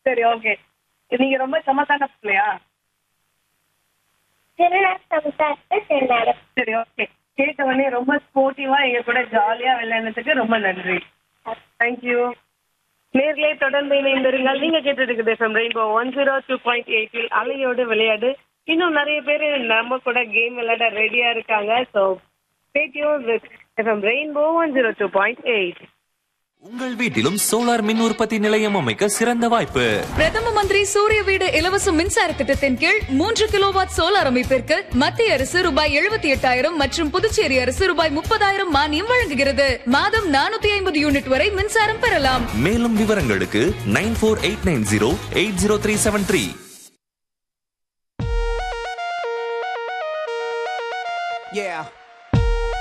சரி ஓகே நீங்க ரொம்ப சமத்தான பிள்ளையா சரி ஓகே கேட்ட உடனே ரொம்ப ஸ்போர்ட்டிவா எங்க கூட ஜாலியா விளையாடுறதுக்கு ரொம்ப நன்றி தேங்க்யூ நேர்களே தொடர்ந்து இணைந்திருங்கள் நீங்க கேட்டு இருக்குது FM rainbow one zero two point எயிட்டில் அலையோடு விளையாடு இன்னும் நிறைய பேர் நம்ம கூட கேம் விளையாட ரெடியா இருக்காங்க so stay tune with FM rainbow one zero two point eight உங்கள் வீட்டிலும் சோலார் மின் உற்பத்தி நிலையம் அமைக்க சிறந்த வாய்ப்பு பிரதம மந்திரி சூரிய வீடு இலவச மின்சார திட்டத்தின் கீழ் மூன்று கிலோவாட் சோலார் அமைப்பிற்கு மத்திய அரசு ரூபாய் எழுபத்தி எட்டாயிரம் மற்றும் புதுச்சேரி அரசு ரூபாய் முப்பதாயிரம் மானியம் வழங்குகிறது மாதம் நானூத்தி ஐம்பது யூனிட் வரை மின்சாரம் பெறலாம் மேலும் விவரங்களுக்கு nine four eight nine zero eight zero three seven three Yeah.